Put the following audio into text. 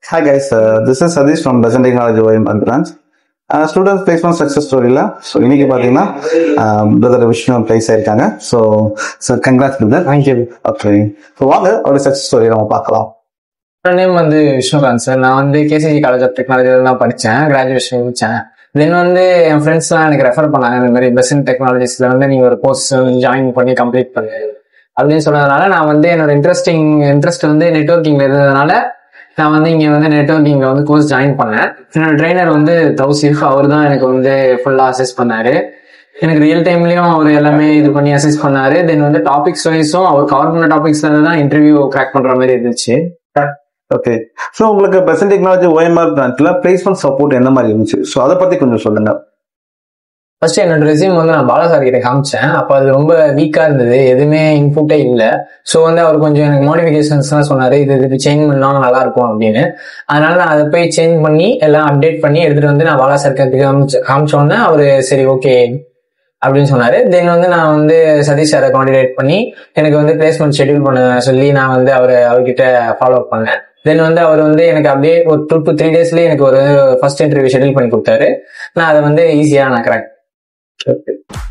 Hi guys, uh, this is Sadish from Present Technology OMR branch. Students placement success ஸ்டோரியில் so இன்னைக்கு பார்த்தீங்கன்னா brother Vishnu place ஆயிருக்காங்க so so congrats brother thank you okay so வாங்க ஒரு success story நம்ம பார்க்கலாம் என்னோட நேம் வந்து விஷ்ணுகாந்த் சார் நான் வந்து கேசிஜி காலேஜ் ஆஃப் டெக்னாலஜியில் தான் படித்தேன் கிராஜுவேஷன் முடித்தேன் தென் வந்து என் ஃப்ரெண்ட்ஸ்லாம் எனக்கு ரெஃபர் பண்ணாங்க இந்த மாதிரி பெஸ்ட் டெக்னாலஜிஸில் வந்து நீங்கள் ஒரு கோர்ஸ் ஜாயின் பண்ணி கம்ப்ளீட் பண்ணு அப்படின்னு சொன்னதுனால நான் வந்து என்னோட இன்ட்ரெஸ்டிங் இன்ட்ரெஸ்ட் வந்து நெட்ஒர்க்கிங்கில் இருந்ததுனால நான் வந்து இங்கே வந்து நெட்ஒர்க்கிங்கில் வந்து கோர்ஸ் ஜாயின் பண்ணேன் என்னோட ட்ரைனர் வந்து தௌசிஃப் அவர் தான் எனக்கு வந்து ஃபுல்லாக அசஸ் பண்ணாரு எனக்கு ரியல் டைம்லயும் அவர் எல்லாமே இது பண்ணி அசஸ் பண்ணாரு தென் வந்து டாபிக்ஸ் வைஸும் அவர் கவர் பண்ண டாபிக்ஸ்ல தான் இன்டர்வியூ கிராக் பண்ற மாதிரி இருந்துச்சு ஓகே ஸோ உங்களுக்கு பிரசன்ட் டெக்னாலஜி ஓஎம்ஆர் பிரான்ச்சில் பிளேஸ்மெண்ட் சப்போர்ட் எந்த மாதிரி இருந்துச்சு ஸோ அதை பற்றி கொஞ்சம் சொல்லுங்க ஃபர்ஸ்ட் என்னோட ரெசியூம் வந்து நான் பாலா சார் கிட்ட காமிச்சேன் அப்போ அது ரொம்ப வீக்கா இருந்தது எதுவுமே இன்புட்டே இல்லை ஸோ வந்து அவர் கொஞ்சம் எனக்கு மோடிஃபிகேஷன்ஸ்லாம் சொன்னாரு இது இது சேஞ்ச் பண்ணலாம் நல்லா இருக்கும் அப்படின்னு அதனால நான் அதை போய் சேஞ்ச் பண்ணி எல்லாம் அப்டேட் பண்ணி எடுத்துட்டு வந்து நான் பாலா சார் கிட்ட காமிச்ச காமிச்சோன்னே அவர் சரி ஓகே அப்படின்னு சொன்னாரு தென் வந்து நான் வந்து சதீஷ் சாரை கான்டிடேட் பண்ணி எனக்கு வந்து பிளேஸ்மெண்ட் ஷெட்யூல் பண்ண சொல்லி நான் வந்து அவர் அவர்கிட்ட ஃபாலோ அப் பண்ணேன் தென் வந்து அவர் வந்து எனக்கு அப்படியே ஒரு டூ டு த்ரீ டேஸ்லேயே எனக்கு ஒரு ஃபர்ஸ்ட் இன்டர்வியூ ஷெட்யூல் பண்ணி கொடுத்தாரு நான் அதை வந்து ஈஸியாக நான் கரெக்ட்